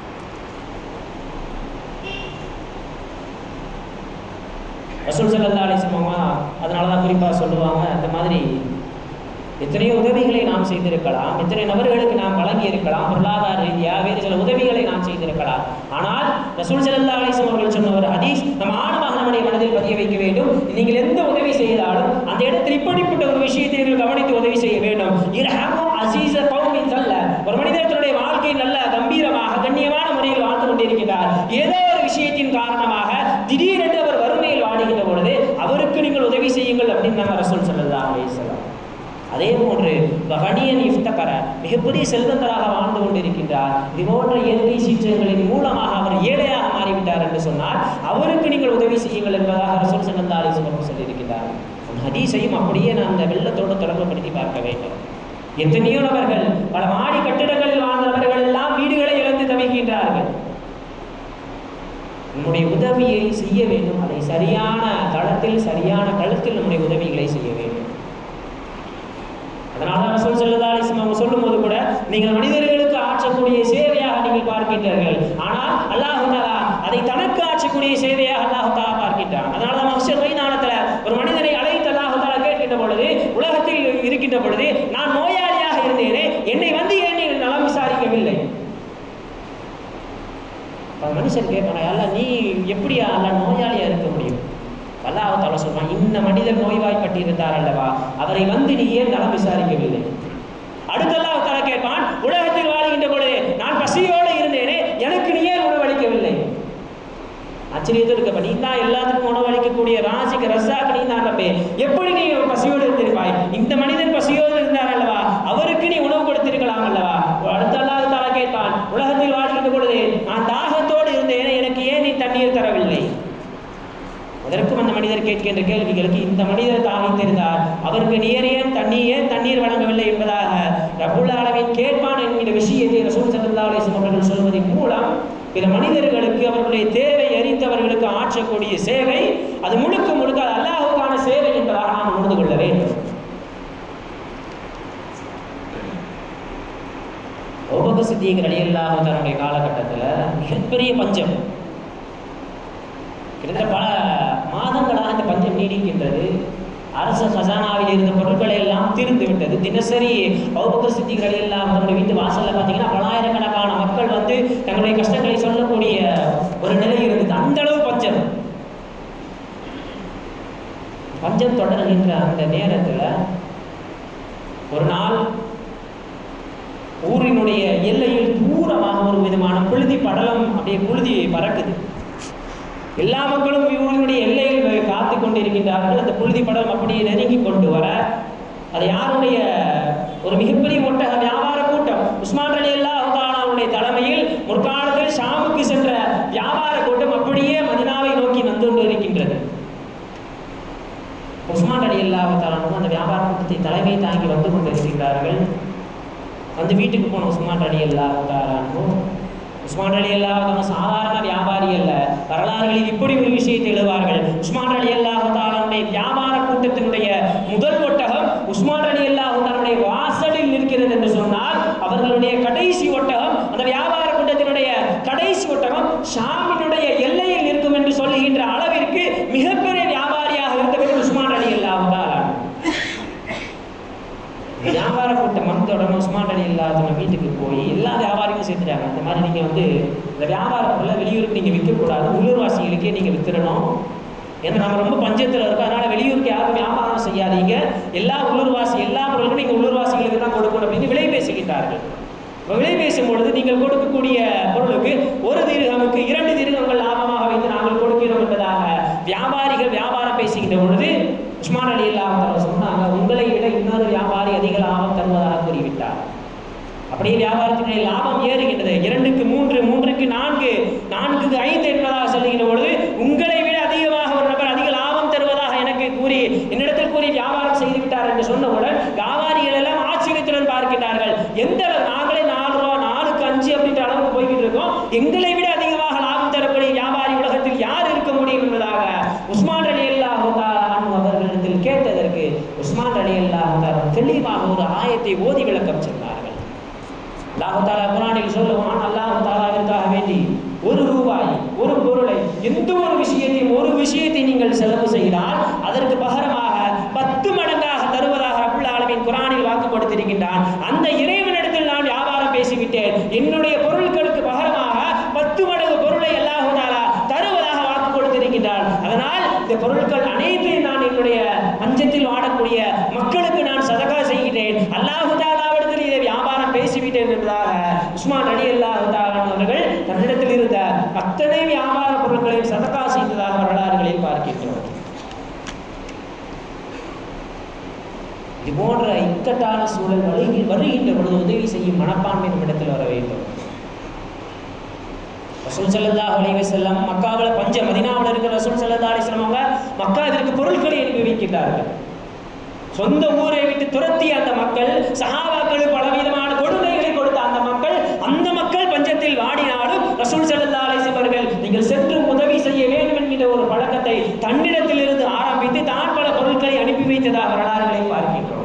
ரசூல் சல்லா அலிஸ்மாமா அதனால தான் குறிப்பாக சொல்லுவாங்க அந்த மாதிரி எத்தனையோ உதவிகளை நாம் செய்திருக்கலாம் எத்தனை நபர்களுக்கு நாம் வழங்கி இருக்கலாம் பொருளாதார ரீதியாக வேறு சில உதவிகளை நாம் செய்திருக்கலாம் ஆனால் ரசூல் சல்லா அலிஸ்லாம் அவர்கள் சொன்ன ஒரு ஹதீஸ் நம் ஆழமாக நம்முடைய மனதில் பதிய வைக்க வேண்டும் நீங்கள் எந்த உதவி செய்தாலும் அந்த இடத்தில் இப்படிப்பட்ட ஒரு விஷயத்தை நீங்கள் கவனித்து உதவி செய்ய வேண்டும் இரஹமும் அசீச கௌமின் சொல்ல ஒரு மனிதர் தன்னுடைய வாழ்க்கை நல்ல கம்பீரமாக கண்ணியமான முறையில் வாழ்ந்து கொண்டிருக்கிறார் ஏதோ ஒரு விஷயத்தின் காரணமாக திடீரென்று அவர் வறுமையில் வாடுகின்ற பொழுது அவருக்கு நீங்கள் உதவி செய்யுங்கள் அப்படின்னு நாங்கள் ரசூல் சல்லா அலிஸ்லாம் அதே போன்று கணியன் இஃப்தகர மிகப்பெரிய செல்வந்தராக வாழ்ந்து கொண்டிருக்கின்றார் இது போன்ற இயற்கை சீற்றங்களின் மூலமாக அவர் ஏழையாக மாறிவிட்டார் என்று சொன்னால் அவருக்கு நீங்கள் உதவி செய்யுங்கள் என்பதாக ரசூல் சல்லா அலிஸ்லாம் சொல்லியிருக்கிறார் ஹதீஸையும் அப்படியே நான் அந்த வெள்ளத்தோடு தொடர்புபடுத்தி பார்க்க வேண்டும் எத்தனையோ நபர்கள் பல மாடி கட்டிடங்களில் வாழ்ந்தவர்கள் எல்லாம் வீடுகளை இழந்து தவிக்கின்றார்கள் நம்முடைய உதவியை செய்ய வேண்டும் அதை சரியான தளத்தில் சரியான கழுத்தில் நம்முடைய உதவிகளை செய்ய வேண்டும் அதனால தான் ரசூல் சல்லா அலிஸ்லாம் அவங்க சொல்லும்போது கூட நீங்கள் மனிதர்களுக்கு ஆற்றக்கூடிய சேவையாக நீங்கள் பார்க்கின்றீர்கள் ஆனால் அல்லாஹு தாலா அதை தனக்கு ஆற்றக்கூடிய சேவையாக அல்லாஹு தாலா பார்க்கின்றான் அதனால தான் மக்சர் மைதானத்தில் ஒரு மனிதனை அழைத்து அல்லாஹு தாலா கேட்கின்ற பொழுது உலகத்தில் இருக்கின்ற பொழுது நான் நோயாளியாக இருந்தேனே என்னை வந்து ஏன் நீங்கள் நலம் விசாரிக்கவில்லை மனுஷன் கேட்பானா அல்ல நீ எப்படியா அல்ல நோயாளியா இருக்க முடியும் அல்லாஹ் தாலா சொல்றான் இந்த மனிதர் நோய்வாய்ப்பட்டு இருந்தார் அல்லவா அவரை வந்து நீ ஏன் நலம் விசாரிக்கவில்லை அடுத்து அல்லாஹ் தாலா கேட்பான் உலகத்தில் வாழ்கின்ற பொழுது நான் பசியோடு இருந்தேனே எனக்கு நீ ஏன் உணவளிக்கவில்லை ஆச்சரியத்தோடு இருக்கப்ப நீ தான் எல்லாத்துக்கும் உணவளிக்கக்கூடிய ராசிக்கு ரசாக்கு நீ தான் ரப்பே எப்படி நீ பசியோடு இருந்திருப்பாய் இந்த மனிதன் பசியோடு இருந்தார் அல்லவா அவருக்கு நீ உணவு கொடுத்திருக்கலாம் அல்லவா அடுத்த அல்லாஹ் தாலா கேட்பான் உலகத்தில் வாழ்கின்ற பொழுது நான் தாகத்தோடு இருந்தேனே எனக்கு ஏன் நீ தண்ணீர் தரவில்லை அதற்கும் அந்த மனிதர் கேட்கின்ற கேள்விகளுக்கு இந்த மனிதர் தாகித்திருந்தார் அவருக்கு நீர் ஏன் தண்ணீர் ஏன் தண்ணீர் வழங்கவில்லை என்பதாக ரபுல் அளவின் கேட்பான் என்கிற விஷயத்தை ரசூல் சல்லா அலிஸ்லாம் அவர்கள் சொல்வதன் மூலம் பிற மனிதர்களுக்கு அவர்களுடைய தேவை அறிந்தவர்களுக்கு ஆற்றக்கூடிய சேவை அது முழுக்க முழுக்க அது அல்லாஹுக்கான சேவை என்பதாக நாம் உணர்ந்து கொள்ள வேண்டும் ஒவ்வொரு சித்திகள் அடியல்லாஹு தன்னுடைய காலகட்டத்தில் மிகப்பெரிய பஞ்சம் கிட்டத்தட்ட பல மாதங்களாக இந்த பஞ்சம் நீடிக்கின்றது அரசு கசானாவில் இருந்த பொருட்களை எல்லாம் தீர்ந்து விட்டது தினசரி அவுபக்க சித்திகள் எல்லாம் நம்முடைய வீட்டு வாசலில் பார்த்தீங்கன்னா பலாயிரக்கணக்கான மக்கள் வந்து தங்களுடைய கஷ்டங்களை சொல்லக்கூடிய ஒரு நிலை இருந்தது அந்த அளவு பஞ்சம் பஞ்சம் தொடர்கின்ற அந்த நேரத்தில் ஒரு நாள் ஊரினுடைய எல்லையில் தூரமாக ஒரு விதமான புழுதி படலம் அப்படியே புழுதி பறக்குது எல்லா மக்களும் ஊரினுடைய எல்லையில் காத்து கொண்டிருக்கின்றார்கள் அந்த புழுதி படம் அப்படியே நெருங்கி கொண்டு வர அது யாருடைய ஒரு மிகப்பெரிய ஒட்டக வியாபார கூட்டம் உஸ்மான் அலி அல்லாஹாலாவுடைய தலைமையில் முற்காலத்தில் ஷாமுக்கு சென்ற வியாபார கூட்டம் அப்படியே மதினாவை நோக்கி வந்து கொண்டு இருக்கின்றது உஸ்மான் அலி அல்லாஹாலும் அந்த வியாபார கூட்டத்தை தலைமை தாங்கி வந்து கொண்டிருக்கிறார்கள் வந்து வீட்டுக்கு போன உஸ்மான் அலி அல்லாஹாலும் உஸ்மான் அலி அல்லாஹ் சாதாரண வியாபாரி அல்ல வரலாறுகளில் இப்படி ஒரு விஷயத்தை எழுதுவார்கள் உஸ்மான் அலி அல்லாஹாலுடைய வியாபார கூட்டத்தினுடைய முதல் ஒட்டகம் உஸ்மான் அலி அல்லாஹாலுடைய வாசலில் நிற்கிறது என்று சொன்னால் அவர்களுடைய கடைசி ஒட்டகம் அந்த வியாபார கூட்டத்தினுடைய கடைசி ஒட்டகம் ஷாமினுடைய எல்லையில் இருக்கும் என்று சொல்லுகின்ற அளவிற்கு மிகப்பெரிய வியாபாரியாக இருந்தவர் உஸ்மான் அலி அல்லாஹாலான் வியாபார கூட்டம் வந்த உடனே உஸ்மான் அலி இல்லாதவங்க வீட்டுக்கு போய் எல்லா வியாபாரிகளும் சேர்த்துட்டாங்க இந்த மாதிரி நீங்கள் வந்து இந்த வியாபார பொருளை வெளியூருக்கு நீங்கள் விற்கக்கூடாது உள்ளூர்வாசிகளுக்கே நீங்கள் வித்துடணும் ஏன்னா நம்ம ரொம்ப பஞ்சத்தில் இருக்கோம் அதனால் வெளியூருக்கு யாரும் வியாபாரம் செய்யாதீங்க எல்லா உள்ளூர்வாசி எல்லா பொருளுக்கும் நீங்கள் உள்ளூர்வாசிகளுக்கு தான் கொடுக்கணும் அப்படின்னு விலை பேசுகின்றார்கள் இப்போ விலை பேசும் பொழுது நீங்கள் கொடுக்கக்கூடிய பொருளுக்கு ஒரு தீர்கமுக்கு இரண்டு தீர்கங்கள் லாபமாக வைத்து நாங்கள் கொடுக்கிறோம் என்பதாக வியாபாரிகள் வியாபாரம் பேசுகின்ற பொழுது உஸ்மான் அலி அல்லாஹ் சொன்னாங்க உங்களை விட இன்னொரு வியாபாரி அதிக லாபம் தருவதாக கூறிவிட்டார் அப்படியே வியாபாரத்தினுடைய லாபம் ஏறுகின்றது இரண்டுக்கு மூன்று மூன்றுக்கு நான்கு நான்குக்கு ஐந்து என்பதாக சொல்லுகின்ற பொழுது உங்களை விட அதிகமாக ஒரு நபர் அதிக லாபம் தருவதாக எனக்கு கூறி என்னிடத்தில் கூறி வியாபாரம் செய்து விட்டார் என்று சொன்னவுடன் வியாபாரிகள் எல்லாம் ஆச்சரியத்துடன் பார்க்கின்றார்கள் எந்த அளவு நாங்களே நாலு ரூபா நாலுக்கு அஞ்சு அப்படின்ற அளவுக்கு போய்கிட்டு இருக்கோம் எங்களை விட அதிகமாக லாபம் தரக்கூடிய வியாபாரி உலகத்தில் யார் இருக்க முடியும் என்பதாக உஸ்மான் அலி அல்லாஹ் அவர்களிடத்தில் கேட்டதற்கு உஸ்மான் அலி அல்லாஹ் தெளிவாக ஒரு ஆயத்தை ஓதி விளக்கம் சொன்னார்கள் அல்லாஹு தாலா குரானில் சொல்லுவான் அல்லாஹு தாலாவிற்காக வேண்டி ஒரு ரூபாய் ஒரு பொருளை எந்த ஒரு விஷயத்தையும் ஒரு விஷயத்தை நீங்கள் செலவு செய்தால் அதற்கு பகரமாக பத்து மடங்காக தருவதாக ரப்புல் ஆலமீன் குரானில் வாக்கு கொடுத்திருக்கின்றான் அந்த இறைவனிடத்தில் நான் வியாபாரம் பேசிவிட்டேன் என்னுடைய பொருட்களுக்கு பகரமாக பத்து மடங்கு பொருளை அல்லாஹு தாலா தருவதாக வாக்கு கொடுத்திருக்கின்றான் அதனால் இந்த பொருட்கள் அனைத்தையும் நான் என்னுடைய பஞ்சத்தில் வாடக்கூடிய மக்களுக்கு நான் சதகா செய்கிறேன் அல்லாஹு தாலாவிடத்தில் இதை வியாபாரம் பேசிவிட்டேன் என்பதாக உஸ்மான் அலி அல்லாஹு தாலான் அவர்கள் தன்னிடத்தில் இருந்த அத்தனை வியாபார பொருட்களையும் சதகா செய்ததாக வரலாறுகளில் பார்க்கின்றோம் இது போன்ற இக்கட்டான சூழல் வருகி வருகின்ற பொழுது உதவி செய்யும் மனப்பான்மை நம்மிடத்தில் வர வேண்டும் ரசூல் சல்லல்லாஹு அலைஹி வஸல்லம் மக்காவில் பஞ்ச மதினாவில் இருக்கிற ரசூல் சல்லல்லாஹு அலைஹி வஸல்லம் அவங்க மக்கா இதற்கு பொருட்களை அனுப்பி வைக்கின்றார்கள் சொந்த ஊரை விட்டு துரத்திய அந்த மக்கள் சஹாபாக்களுக்கு பலவிதமான கொடுமைகளை கொடுத்த அந்த மக்கள் அந்த மக்கள் பஞ்சத்தில் வாடினாலும் ரசூல் சல்லல்லாஹு அலைஹி வஸல்லம் அவர்கள் நீங்கள் சென்று உதவி செய்ய வேண்டும் என்கிற ஒரு பழக்கத்தை தன்னிடத்திலிருந்து ஆரம்பித்து தான் பல பொருட்களை அனுப்பி வைத்ததாக வரலாறுகளை பார்க்கின்றோம்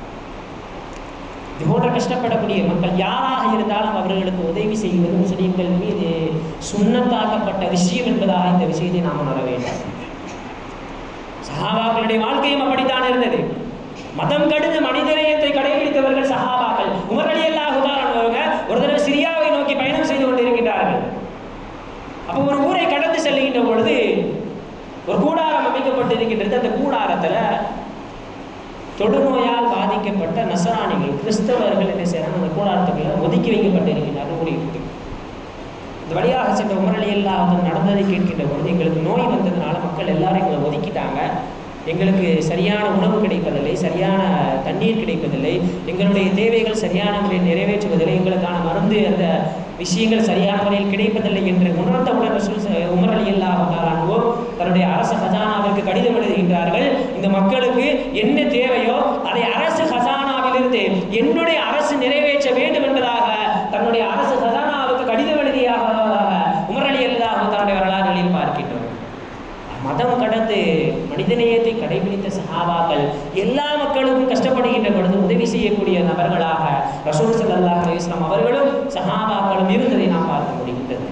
இது போன்ற கஷ்டப்படக்கூடிய மக்கள் யாராக இருந்தாலும் அவர்களுக்கு உதவி செய்வது முஸ்லீம்கள் மீது சுண்ணத்தாக்கப்பட்ட விஷயம் என்பதாக இந்த விஷயத்தை நாம் உணர வேண்டும் சஹாபாக்களுடைய வாழ்க்கையும் அப்படித்தான் இருந்தது மதம் கடித மனிதநேயத்தை கடைபிடித்தவர்கள் சஹாபாக்கள் உமர் அலி அல்லாஹ் உதாரணமாக ஒரு தடவை சிரியாவை நோக்கி பயணம் செய்து கொண்டிருக்கிறார்கள் அப்போ ஒரு ஊரை கடந்து செல்லுகின்ற பொழுது ஒரு கூடாரம் அமைக்கப்பட்டிருக்கின்றது அந்த கூடாரத்தில் தொடுநோயால் பாதிக்கப்பட்ட நசராணிகள் கிறிஸ்தவர்கள் என்ன செய்யறாங்க அந்த கூடாரத்துக்குள்ள ஒதுக்கி வைக்கப்பட்டிருக்கிறார்கள் ஊரை விட்டு இந்த வழியாக சென்ற உமரலி எல்லாம் நடந்ததை கேட்கின்ற பொழுது எங்களுக்கு நோய் வந்ததுனால மக்கள் எல்லாரும் எங்களை ஒதுக்கிட்டாங்க எங்களுக்கு சரியான உணவு கிடைப்பதில்லை சரியான தண்ணீர் கிடைப்பதில்லை எங்களுடைய தேவைகள் சரியான முறையில் நிறைவேற்றுவதில்லை எங்களுக்கான மருந்து அந்த விஷயங்கள் சரியான முறையில் கிடைப்பதில்லை என்று உணர்ந்தவுடன் ரசூல் ச- உமர் அலி அல்லாஹோ தன்னுடைய அரசு ஹசானாவிற்கு கடிதம் எழுதுகின்றார்கள் இந்த மக்களுக்கு என்ன தேவையோ அதை அரசு ஹசானாவிலிருந்து என்னுடைய அரசு நிறைவேற்ற வேண்டும் என்பதாக தன்னுடைய அரசு ஹசானாவுக்கு கடிதம் எழுதியாக உமர் அலி அல்லாஹ் தன்னுடைய வரலாறுகளில் பார்க்கின்றோம் மதம் கடந்து மனிதநேயத்தை கடைபிடித்த சஹாபாக்கள் எல்லா மக்களுக்கும் கஷ்டப்படுகின்ற பொழுது உதவி செய்யக்கூடிய நபர்களாக ரசூல் ஸல்லல்லாஹு அலைஹி வஸல்லம் அவர்களும் சஹாபாக்களும் இருந்ததை நாம் பார்க்க முடிகின்றது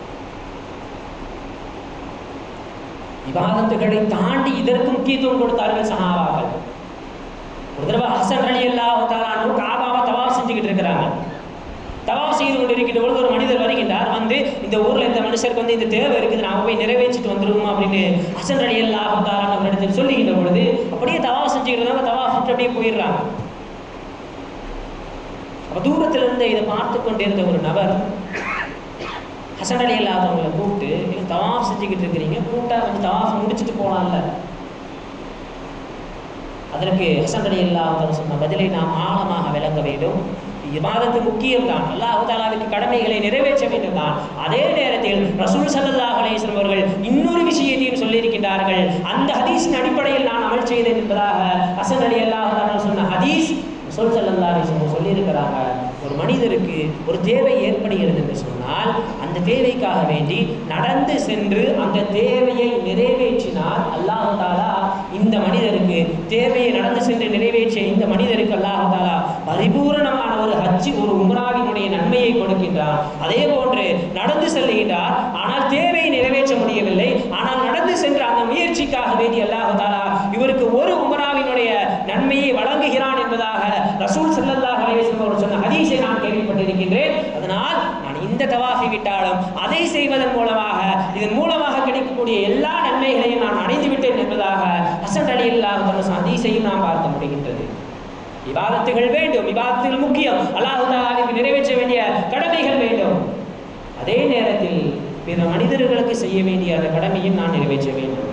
விவாதத்துகளை தாண்டி இதற்கு முக்கியத்துவம் கொடுத்தார்கள் சஹாபாக்கள் ஒரு தடவை ஹசன் அலி அல்லாஹ் தாலானு காபாவை தவாப் செஞ்சுக்கிட்டு இருக்கிறாங்க தவாப் செய்து கொண்டு இருக்கின்ற பொழுது ஒரு மனிதர் வருகின்றார் வந்து இந்த ஊர்ல இந்த மனுஷருக்கு வந்து இந்த தேவை இருக்குது நாம போய் நிறைவேற்றிட்டு வந்துருவோம் அப்படின்னு ஹசன் அலி அல்லாஹ் தாலான் அவரிடத்தில் சொல்லுகின்ற பொழுது அப்படியே தவாப் செஞ்சுக்கிறதாங்க தவாப் செஞ்சு அப்படியே போயிடுறாங்க அப்ப தூரத்துல இருந்து இதை பார்த்து கொண்டிருந்த ஒரு நபர் ஹசன் அலி அல்லாஹ் அவங்களை கூப்பிட்டு நீங்க தவாஃப் செஞ்சுக்கிட்டு இருக்கிறீங்க கூப்பிட்டா வந்து தவாஃப் முடிச்சுட்டு போகலாம்ல அதற்கு ஹசன் அலி அல்லாஹ் சொன்ன பதிலை நாம் ஆழமாக விளங்க வேண்டும் இபாதத்து முக்கியம்தான் அல்லாஹு தாலாவுக்கு கடமைகளை நிறைவேற்ற வேண்டும் தான் அதே நேரத்தில் ரசூல் சல்லல்லாஹு அலைஹி வஸல்லம் அவர்கள் இன்னொரு விஷயத்தையும் சொல்லியிருக்கின்றார்கள் அந்த ஹதீஸின் அடிப்படையில் நான் அமல் செய்தேன் என்பதாக ஹசன் அலி அல்லாஹ் சொன்ன ஹதீஸ் ரசூல் சல்லல்லாஹு அலைஹி வஸல்லம் சொல்லியிருக்கிறாங்க ஒரு மனிதருக்கு ஒரு தேவை ஏற்படுகிறது என்று சொன்னால் அந்த தேவைக்காக வேண்டி நடந்து சென்று அந்த தேவையை நிறைவேற்றினால் அல்லாஹு தாலா இந்த மனிதருக்கு தேவையை நடந்து சென்று நிறைவேற்றிய இந்த மனிதருக்கு அல்லாஹு தாலா பரிபூரணமான ஒரு ஹஜ்ஜி ஒரு உம்ராவினுடைய நன்மையை கொடுக்கின்றார் அதே போன்று நடந்து செல்லுகின்றார் ஆனால் தேவையை நிறைவேற்ற முடியவில்லை ஆனால் நடந்து சென்ற அந்த முயற்சிக்காக வேண்டி அல்லாஹு தாலா இவருக்கு ஒரு உமராவினுடைய நன்மையை வழங்குகிறான் என்பதாக ரசூல் ஸல்லல்லாஹு அலைஹி வஸல்லம் அவர் சொன்ன ஹதீஸை நான் கேள்விப்பட்டிருக்கின்றேன் அதனால் நான் இந்த தவாஃபை விட்டாலும் அதை செய்வதன் மூலமாக இதன் மூலமாக கிடைக்கக்கூடிய எல்லா நன்மைகளையும் நான் அடைந்து விட்டேன் என்பதாக ஹசன் அலி அல்லாஹ் ஹதீஸையும் நாம் பார்க்க முடிகின்றது விவாதத்துகள் வேண்டும் விவாதத்துகள் முக்கியம் அல்லாஹு தாலாவுக்கு நிறைவேற்ற வேண்டிய கடமைகள் வேண்டும் அதே நேரத்தில் பிற மனிதர்களுக்கு செய்ய வேண்டிய அந்த கடமையும் நான் நிறைவேற்ற வேண்டும்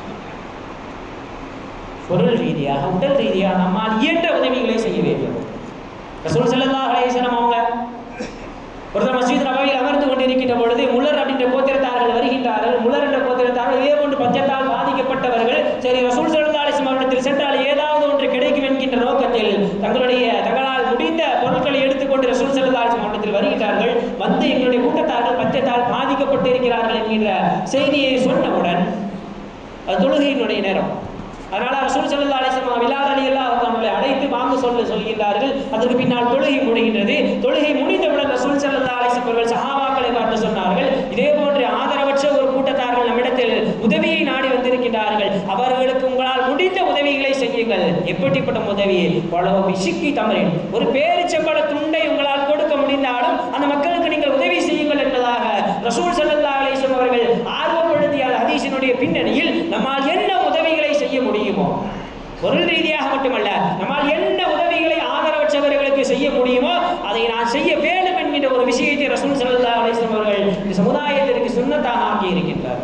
பொருள் ரீதியாக உடல் ரீதியாக நம்மால் இயன்ற உதவிகளை செய்ய வேண்டும் ரசூல் ஸல்லல்லாஹு அலைஹி வஸல்லம் அவங்க ஒருத்தர் மஸ்ஜித் நபவியில் அமர்ந்து கொண்டிருக்கின்ற பொழுது முலர் அப்படின்ற கோத்திரத்தார்கள் வருகின்றார்கள் முலர் என்ற கோத்திரத்தார்கள் இதே போன்று பஞ்சத்தால் பாதிக்கப்பட்டவர்கள் சரி ரசூல் ஸல்லல்லாஹு அலைஹி வஸல்லம் அவரிடத்தில் சென்றால் ஏதாவது ஒன்று கிடைக்கும் என்கின்ற நோக்கத்தில் தங்களுடைய தங்களால் முடிந்த பொருட்களை எடுத்துக்கொண்டு ரசூல் ஸல்லல்லாஹு அலைஹி வஸல்லம் அவரிடத்தில் வருகிறார்கள் வந்து எங்களுடைய கூட்டத்தார்கள் பஞ்சத்தால் பாதிக்கப்பட்டு இருக்கிறார்கள் என்கின்ற செய்தியை சொன்னவுடன் அது தொழுகையினுடைய நேரம் அதனால ரசூல் ஸல்லல்லாஹு அலைஹி வஸல்லம் விலால் அலி அல்லாஹ் அவர்களை அழைத்து வாங்க சொல்ல சொல்கின்றார்கள் அதற்கு பின்னால் தொழுகை முடிகின்றது தொழுகை முடிந்தவுடன் ரசூல் ஸல்லல்லாஹு அலைஹி வஸல்லம் அவர்கள் சஹாபாக்களை பார்த்து சொன்னார்கள் இதே போன்று ஆதரவற்ற ஒரு கூட்டத்தார்கள் நம்மிடத்தில் உதவியை நாடி வந்திருக்கிறார்கள் அவர்களுக்கு உங்களால் முடிந்த உதவிகளை செய்யுங்கள் எப்படிப்பட்ட உதவி பல விசுக்கி தமிழின் ஒரு பேரிச்சம்பள துண்டை உங்களால் கொடுக்க முடிந்தாலும் அந்த மக்களுக்கு நீங்கள் உதவி செய்யுங்கள் என்பதாக ரசூல் ஸல்லல்லாஹு அலைஹி வஸல்லம் அவர்கள் ஆர்வப்படுத்திய அந்த ஹதீஸினுடைய பின்னணியில் நம்மால் என்ன உதவிகளை செய்ய முடியுமோ பொருள் ரீதியாக மட்டுமல்ல நம்மால் என்ன உதவிகளை ஆதரவற்றவர்களுக்கு செய்ய முடியுமோ அதை நான் செய்ய வேண்டும் என்கின்ற ஒரு விஷயத்தை ரசூல் ஸல்லல்லாஹு அலைஹி வஸல்லம் அவர்கள் இந்த சமுதாயத்திற்கு சுன்னத்தாக ஆக்கி இருக்கின்றார்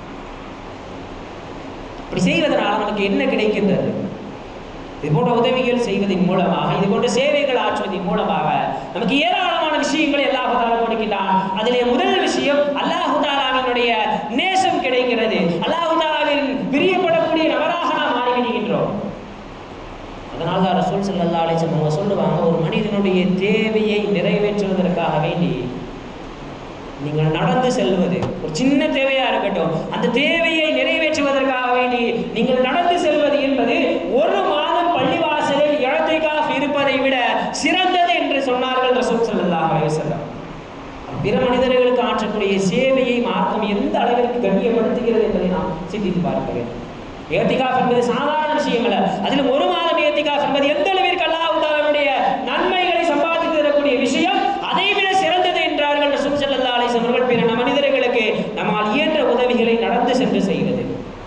இப்படி செய்வதனால் நமக்கு என்ன கிடைக்கின்றது இது போன்ற உதவிகள் செய்வதன் மூலமாக இது போன்ற சேவைகள் ஆற்றுவதன் மூலமாக நமக்கு ஏராளமான விஷயங்களை அல்லாஹு தாலா கொடுக்கின்றான் அதிலே முதல் விஷயம் அல்லாஹு தாலாவினுடைய நேசம் கிடைக்கிறது அல்லாஹு தாலாவின் பிரியப்படக்கூடிய நபராக நாம் மாறிவிடுகின்றோம் அதனால தான் ரசூல் ஸல்லல்லாஹு அலைஹி வஸல்லம் அவங்க சொல்லுவாங்க ஒரு மனிதனுடைய தேவையை நிறைவேற்றுவதற்காக வேண்டி நீங்கள் நடந்து செல்வது ஒரு சின்ன தேவையா இருக்கட்டும் அந்த தேவையை நிறைவேற்றுவதற்காக வேண்டி நீங்கள் நடந்து செல்வது என்பது ஒரு மாதம் பள்ளிவாசலில் இடத்தைக்காக இருப்பதை விட சிறந்தது என்று சொன்னார்கள் ரசூல் ஸல்லல்லாஹு அலைஹி வஸல்லம் பிற மனிதர்களுக்கு ஆற்றக்கூடிய சேவையை மார்க்கம் எந்த அளவிற்கு கண்ணியப்படுத்துகிறது என்பதை நாம் சிந்தித்து பார்க்க வேண்டும் ஏத்திகாஃப் என்பது சாதாரண விஷயம் அல்ல அதிலும் ஒரு மாதம் ஏத்திகாஃப் என்பது எந்த அளவிற்கு அல்லாஹ் தாலாவுடைய நன்மைகளை சம்பாதித்து தரக்கூடிய விஷயம் அதை விட சிறந்தது என்றார்கள் ரசூல் ஸல்லல்லாஹு அலைஹி வஸல்லம் அவர்கள் பிற மனிதர்களுக்கு நம்மால் இயன்ற உதவிகளை நடந்து சென்று செய்வது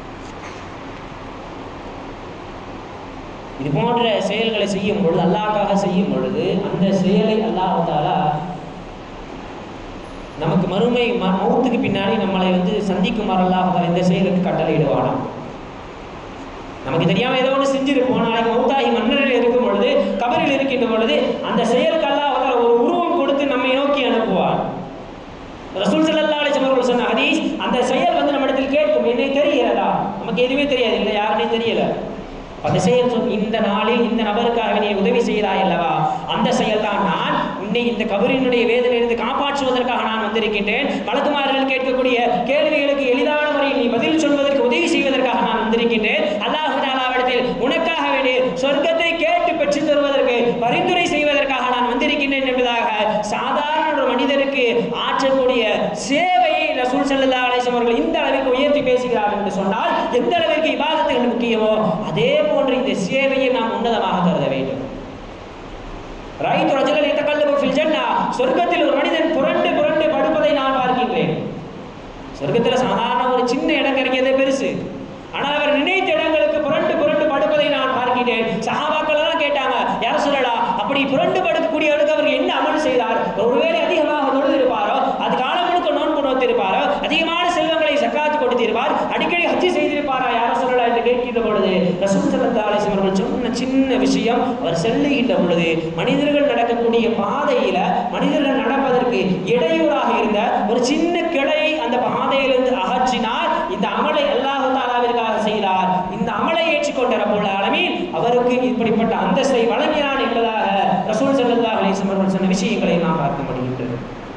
இது போன்ற செயல்களை செய்யும் பொழுது அல்லாஹ்க்காக செய்யும் பொழுது அந்த செயலை அல்லாஹ் தாலா நமக்கு மறுமை ம- மௌத்துக்கு பின்னாடி நம்மளை வந்து சந்திக்குமாறு அல்லாஹ் தாலா இந்த செயலுக்கு கட்டளையிடுவானாம் நமக்கு தெரியாம ஏதோ ஒன்று செஞ்சிருப்போம் நாளைக்கு மௌத்தாகி மன்னரில் இருக்கும் பொழுது கபரில் இருக்கின்ற பொழுது அந்த செயலுக்கு அல்லாஹ் தாலா ஒரு உருவம் கொடுத்து நம்மை நோக்கி அனுப்புவார் ரசூல் ஸல்லல்லாஹு அலைஹி வஸல்லம் அவர்கள் சொன்ன ஹதீஸ் அந்த செயல் வந்து நம்மிடத்தில் கேட்கும் என்னை தெரிகிறதா நமக்கு எதுவுமே தெரியாது இல்லை யாருனே தெரியல அந்த செயல் சொல் இந்த நாளில் இந்த நபருக்காக நீ உதவி செய்தாய் அல்லவா அந்த செயல் தான் நான் உன்னை இந்த கபரினுடைய வேதனையிலிருந்து காப்பாற்றுவதற்காக நான் வந்திருக்கின்றேன் வழக்குமார்கள் கேட்கக்கூடிய கேள்விகளுக்கு எளிதான முறையில் நீ பதில் சொல்வதற்கு உதவி செய்வதற்காக நான் வந்திருக்கின்றேன் அல்லாஹ் தாலாவிடத்தில் உனக்காக வேண்டி சொர்க்கத்தை கேட்டு பெற்று தருவதற்கு பரிந்துரை செய்வதற்காக நான் வந்திருக்கின்றேன் என்பதாக சாதாரண ஒரு மனிதருக்கு ஆற்றக்கூடிய சேவையை ரசூல் ஸல்லல்லாஹு அலைஹி வஸல்லம் அவர்கள் இந்த அளவிற்கு உயர்த்தி பேசுகிறார் என்று சொன்னால் எந்த அளவிற்கு இபாதத்துகள் முக்கியமோ அதே போன்று இந்த சேவையை நாம் உன்னதமாக கருத வேண்டும் ரைத்து ரஜுலன் எத்தக்கல்லபு ஃபில் ஜன்னா சொர்க்கத்தில் ஒரு மனிதன் புரண்டு புரண்டு படுப்பதை நான் பார்க்கின்றேன் சொர்க்கத்தில் சாதாரண ஒரு சின்ன இடம் கிடைக்கிறதே பெருசு ஆனால் அவர் நினைத்த இடங்களுக்கு புரண்டு புரண்டு படுப்பதை நான் பார்க்கிறேன் சஹாபாக்கள் எல்லாம் கேட்டாங்க யார சொல்லலா அப்படி புரண்டு படுக்கக்கூடியவருக்கு அவர் என்ன அமல் செய்தார் ஒருவேளை அதிகமாக தொழுதிருப்பாரோ அது காலம் முழுக்க நோன்பு நோத்திருப்பாரோ அதிகமான செல்வங்களை சக்காத்து கொடுத்திருப்பார் அடிக்கடி ஹஜ்ஜி செய்திருப்பாரா யார சொல்லலா என்று கேட்கின்ற பொழுது ரசூல் சல்லா அலிஸ்லாம் அவர்கள் சொன்ன சின்ன விஷயம் அவர் செல்லுகின்ற பொழுது மனிதர்கள் நடக்கக்கூடிய பாதையில மனிதர்கள் நடப்பதற்கு இடையூறாக இருந்த ஒரு சின்ன கிளையை அந்த பாதையிலிருந்து அகற்றினார் இந்த அமலை அல்லாஹு தாலாவிற்காக செய்தார் இந்த அமலை ஏற்றுக்கொண்ட ரபுல் ஆலமீன் அவருக்கு இப்படிப்பட்ட அந்தஸ்தை வழங்கினான் என்பதாக ரசூல் சல்லல்லாஹு அலைஹி வஸல்லம் அவர்கள் சொன்ன விஷயங்களை நாம் பார்க்க முடிகின்றது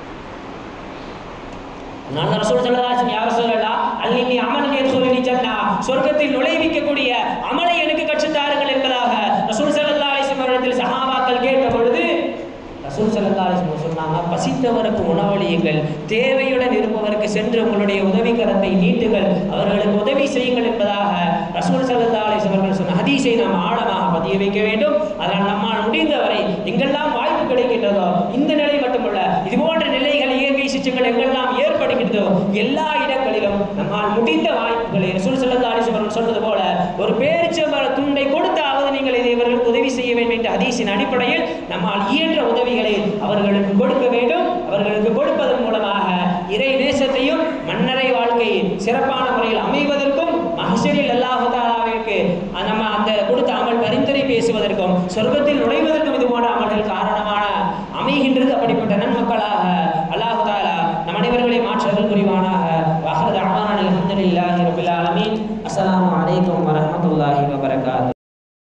அதனால ரசூல் சல்லல்லாஹு அலைஹி வஸல்லம் யார் சொல்லலாம் அல்லி அமலன் யதுகுலி ஜன்னா சொர்க்கத்தில் நுழைவிக்கக்கூடிய அமலை எனக்கு கற்றுத்தாருங்கள் என்பதாக ரசூல் சல்லல்லாஹு அலைஹி வஸல்லம் அவர்களிடத்தில் சஹாபாக்கள் கேட்ட பொழுது ரசூல் சல்லல்லாஹு அலைஹி வஸல்லம் சொன்னாங்க பசித்தவருக்கு உணவளியுங்கள் தேவையுடன் இருப்பவருக்கு சென்று உங்களுடைய உதவிக்கரத்தை நீட்டுங்கள் அவர்களுக்கு உதவி செய்யுங்கள் என்பதாக ரசூல் சல்லல்லாஹு அலைஹி வஸல்லம் அவர்கள் சொன்ன ஹதீஸை நாம் ஆழமாக பதிய வைக்க வேண்டும் அதனால் நம்மால் முடிந்தவரை எங்கெல்லாம் வாய்ப்பு கிடைக்கின்றதோ இந்த நிலை மட்டுமல்ல இது போன்ற நிலைகள் இயற்கை சிச்சங்கள் எங்கெல்லாம் ஏற்படுகின்றதோ எல்லா இடங்களிலும் நம்மால் முடிந்த வாய்ப்புகளை ரசூல் சல்லல்லாஹு அலைஹி வஸல்லம் சொன்னது போல ஒரு பேரிச்சம்பர துண்டை கொடுத்தாவது நீங்கள் இதை இவர்களுக்கு உதவி செய்ய வேண்டும் என்ற ஹதீஸின் அடிப்படையில் நம்மால் இயன்ற உதவிகளை அவர்களுக்கு கொடுக்க வேண்டும் அவர்களுக்கு கொடுப்பதன் மூலமாக இறை நேசத்தையும் மன்னரை வாழ்க்கை சிறப்பான முறையில் அமைவதற்கும் மகசரில் அல்லாஹு தாலாவிற்கு நம்ம அந்த கொடுத்த அமல் பரிந்துரை பேசுவதற்கும் சொர்க்கத்தில் நுழைவதற்கும் இது போன்ற அமல்கள் காரணமான அமைகின்றது அப்படிப்பட்ட நன்மக்களாக